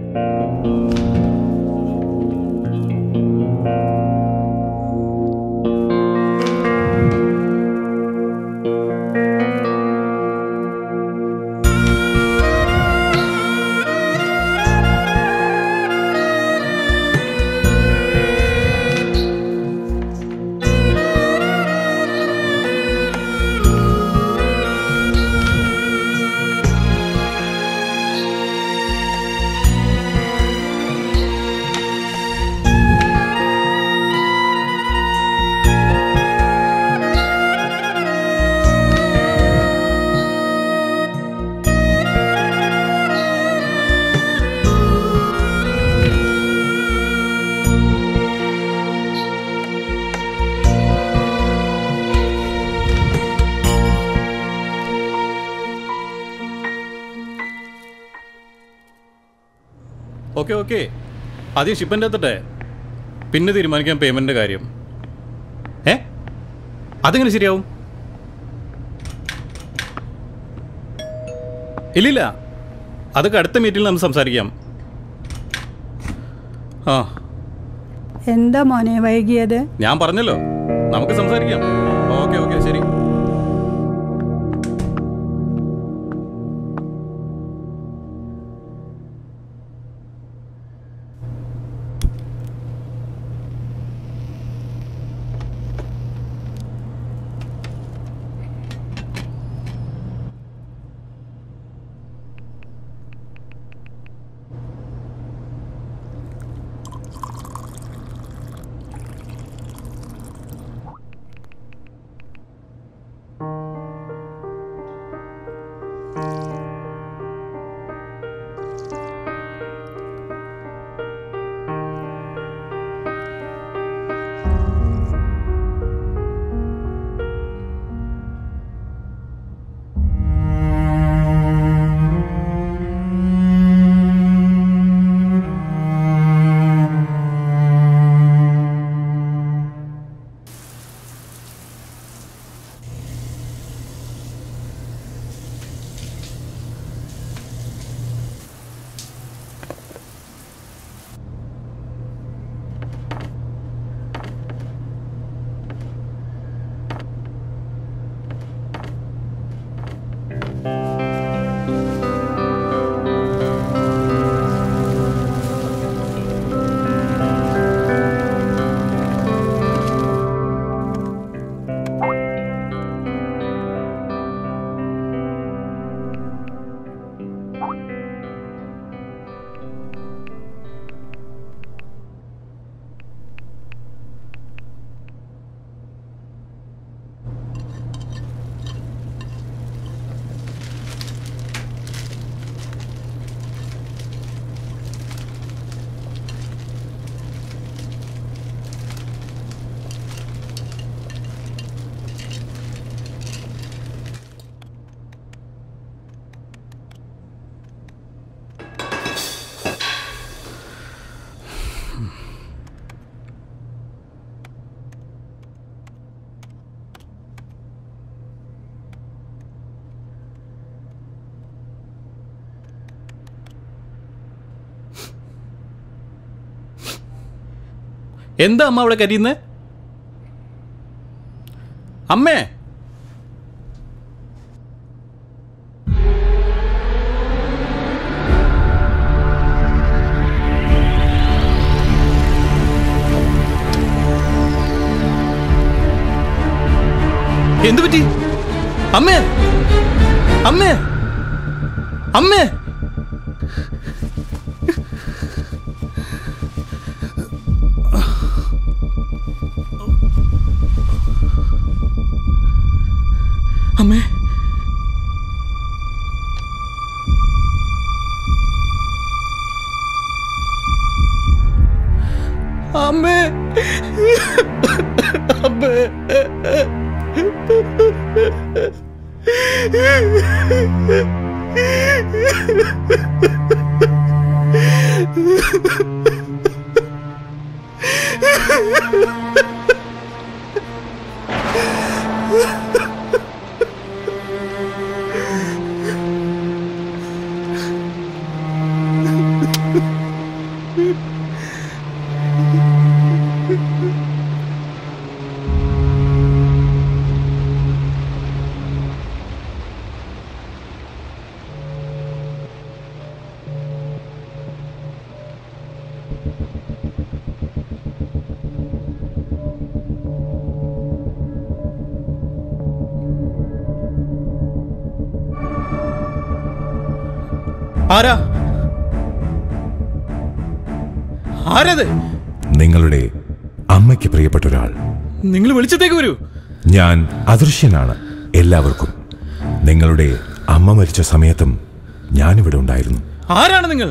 okay okay ആദ്യം ഷിപ്പൻ്റെ എത്തട്ടെ പിന്നെ തീരുമാനിക്കാം പേയ്മെൻറ്റിൻ്റെ കാര്യം ഏ അതെങ്ങനെ ശരിയാവും ഇല്ലില്ല അതൊക്കെ അടുത്ത മീറ്റിംഗിൽ നമുക്ക് സംസാരിക്കാം ആ എന്താ മോനെ വൈകിയത് ഞാൻ പറഞ്ഞല്ലോ നമുക്ക് സംസാരിക്കാം ഓക്കെ ഓക്കെ ശരി എന്താ അമ്മ അവിടെ കരിയുന്നത് അമ്മേ എന്തു പറ്റി അമ്മേ അമ്മേ അമ്മേ അമ്മേ അമ്മേ അമ്മേ ആരാ ആരത് നിങ്ങളുടെ അമ്മയ്ക്ക് പ്രിയപ്പെട്ട ഒരാൾ നിങ്ങൾ വെളിച്ചത്തേക്ക് വരൂ ഞാൻ അദൃശ്യനാണ് എല്ലാവർക്കും നിങ്ങളുടെ അമ്മ മരിച്ച സമയത്തും ഞാനിവിടെ ഉണ്ടായിരുന്നു ആരാണ് നിങ്ങൾ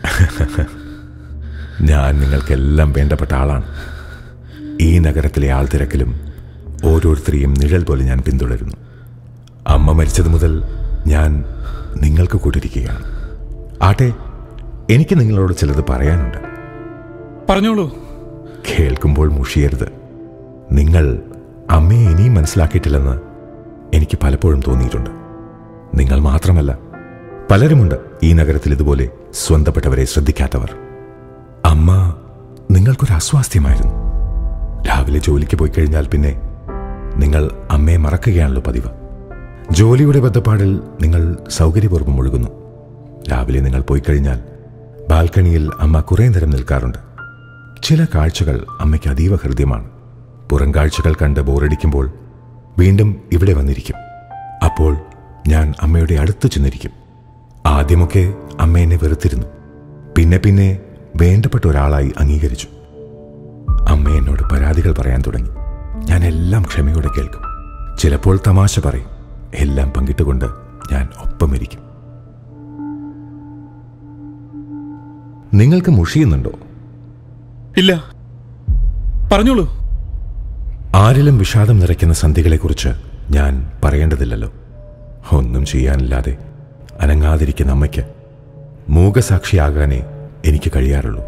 ഞാൻ നിങ്ങൾക്കെല്ലാം വേണ്ടപ്പെട്ട ആളാണ് ഈ നഗരത്തിലെ ആൾത്തിരക്കിലും ഓരോരുത്തരെയും നിഴൽ പോലെ ഞാൻ പിന്തുടരുന്നു അമ്മ മരിച്ചത് മുതൽ ഞാൻ നിങ്ങൾക്ക് കൂട്ടിരിക്കുകയാണ് ആട്ടെ എനിക്ക് നിങ്ങളോട് ചിലത് പറയാനുണ്ട് പറഞ്ഞോളൂ കേൾക്കുമ്പോൾ മുഷിയരുത് നിങ്ങൾ അമ്മയെ ഇനിയും മനസ്സിലാക്കിയിട്ടില്ലെന്ന് എനിക്ക് പലപ്പോഴും തോന്നിയിട്ടുണ്ട് നിങ്ങൾ മാത്രമല്ല പലരുമുണ്ട് ഈ നഗരത്തിൽ ഇതുപോലെ സ്വന്തപ്പെട്ടവരെ ശ്രദ്ധിക്കാത്തവർ അമ്മ നിങ്ങൾക്കൊരു അസ്വാസ്ഥ്യമായിരുന്നു രാവിലെ ജോലിക്ക് പോയി കഴിഞ്ഞാൽ പിന്നെ നിങ്ങൾ അമ്മയെ മറക്കുകയാണല്ലോ പതിവ് ജോലിയുടെ ബന്ധപ്പാടിൽ നിങ്ങൾ സൗകര്യപൂർവ്വം ഒഴുകുന്നു രാവിലെ നിങ്ങൾ പോയി കഴിഞ്ഞാൽ ബാൽക്കണിയിൽ അമ്മ കുറേ നേരം നിൽക്കാറുണ്ട് ചില കാഴ്ചകൾ അമ്മയ്ക്ക് അതീവ ഹൃദ്യമാണ് പുറം കാഴ്ചകൾ കണ്ട് ബോറടിക്കുമ്പോൾ വീണ്ടും ഇവിടെ വന്നിരിക്കും അപ്പോൾ ഞാൻ അമ്മയുടെ അടുത്ത് ചെന്നിരിക്കും ആദ്യമൊക്കെ അമ്മ എന്നെ വെറുത്തിരുന്നു പിന്നെ പിന്നെ വേണ്ടപ്പെട്ട ഒരാളായി അംഗീകരിച്ചു അമ്മ എന്നോട് പരാതികൾ പറയാൻ തുടങ്ങി ഞാൻ എല്ലാം ക്ഷമയോടെ കേൾക്കും ചിലപ്പോൾ തമാശ പറയും എല്ലാം പങ്കിട്ടുകൊണ്ട് ഞാൻ ഒപ്പമിരിക്കും നിങ്ങൾക്ക് മുഷിയുന്നുണ്ടോ ഇല്ല പറഞ്ഞോളൂ ആരിലും വിഷാദം നിറയ്ക്കുന്ന സന്ധികളെക്കുറിച്ച് ഞാൻ പറയേണ്ടതില്ലല്ലോ ഒന്നും ചെയ്യാനില്ലാതെ അനങ്ങാതിരിക്കുന്ന അമ്മയ്ക്ക് മൂകസാക്ഷിയാകാനേ എനിക്ക് കഴിയാറുള്ളൂ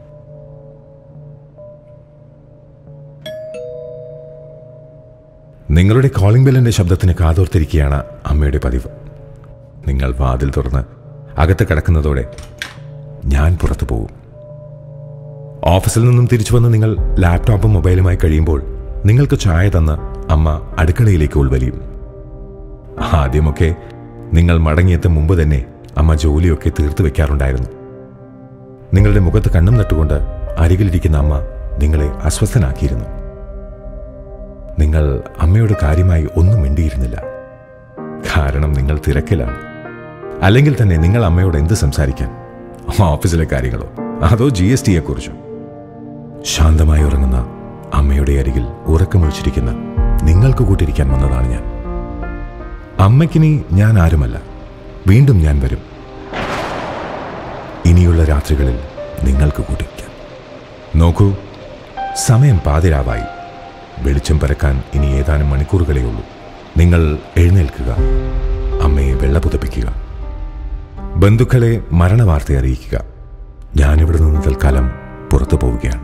നിങ്ങളുടെ കോളിംഗ് ബെല്ലിന്റെ ശബ്ദത്തിന് കാതോർത്തിരിക്കുകയാണ് അമ്മയുടെ പതിവ് നിങ്ങൾ വാതിൽ തുറന്ന് അകത്ത് കിടക്കുന്നതോടെ ഞാൻ പുറത്തു പോകും ഓഫീസിൽ നിന്നും തിരിച്ചു വന്ന് നിങ്ങൾ ലാപ്ടോപ്പും മൊബൈലുമായി കഴിയുമ്പോൾ നിങ്ങൾക്ക് ചായ തന്ന് അമ്മ അടുക്കളയിലേക്ക് ഉൾവലിയും ആദ്യമൊക്കെ നിങ്ങൾ മടങ്ങിയെത്തും മുമ്പ് തന്നെ അമ്മ ജോലിയൊക്കെ തീർത്തു വെക്കാറുണ്ടായിരുന്നു നിങ്ങളുടെ മുഖത്ത് കണ്ണും നട്ടുകൊണ്ട് അരികിലിരിക്കുന്ന അമ്മ നിങ്ങളെ അസ്വസ്ഥനാക്കിയിരുന്നു നിങ്ങൾ അമ്മയോട് കാര്യമായി ഒന്നും മിണ്ടിയിരുന്നില്ല കാരണം നിങ്ങൾ തിരക്കിലാണ് അല്ലെങ്കിൽ തന്നെ നിങ്ങൾ അമ്മയോട് എന്ത് സംസാരിക്കാൻ ഓഫീസിലെ കാര്യങ്ങളോ അതോ ജി എസ് ടിയെ കുറിച്ചോ ശാന്തമായി ഉറങ്ങുന്ന അമ്മയുടെ അരികിൽ ഉറക്കമൊഴിച്ചിരിക്കുന്ന നിങ്ങൾക്ക് കൂട്ടിരിക്കാൻ വന്നതാണ് ഞാൻ അമ്മയ്ക്കിനി ഞാൻ ആരുമല്ല വീണ്ടും ഞാൻ വരും ഇനിയുള്ള രാത്രികളിൽ നിങ്ങൾക്ക് കൂട്ടിരിക്കാം നോക്കൂ സമയം പാതിരാവായി വെളിച്ചം പരക്കാൻ ഇനി ഏതാനും മണിക്കൂറുകളേ ഉള്ളൂ നിങ്ങൾ എഴുന്നേൽക്കുക അമ്മയെ വെള്ള പുതപ്പിക്കുക ബന്ധുക്കളെ മരണവാർത്ത അറിയിക്കുക ഞാനിവിടെ നിന്ന് തൽക്കാലം പുറത്തു പോവുകയാണ്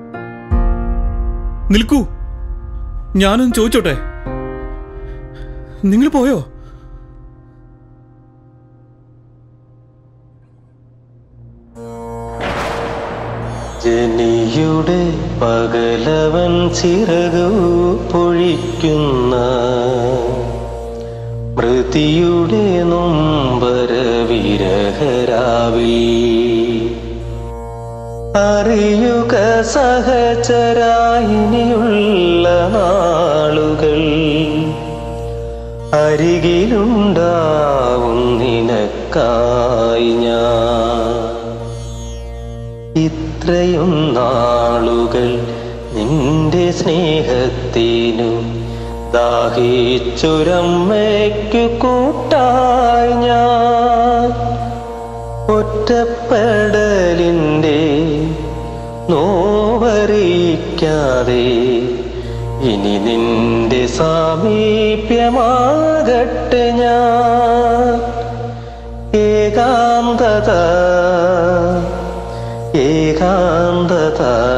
നിൽക്കൂ ഞാനൊന്ന് ചോദിച്ചോട്ടെ നിങ്ങൾ പോയോ ജനിയുടെ പകലവൻ ചിറകു പൊഴിക്കുന്ന മൃതിയുടെ നൊമ്പര വിരഹരാവിൽ അറിയുക സഹചരായിനിയുള്ള നാളുകൾ അരികിലുണ്ടാവും നിനക്കായി ഞാൻ ഇത്രയും നാളുകൾ നിന്റെ സ്നേഹത്തിനു ദാഹിച്ചൊരമ്മയ്ക്കു കൂട്ടായി ഞാൻ ഒറ്റപ്പെടലിൻ്റെ നോവറിയിക്കാതെ ഇനി നിന്റെ സാമീപ്യമാകട്ടെ ഞാൻ ഏകാന്തത ഏകാന്തത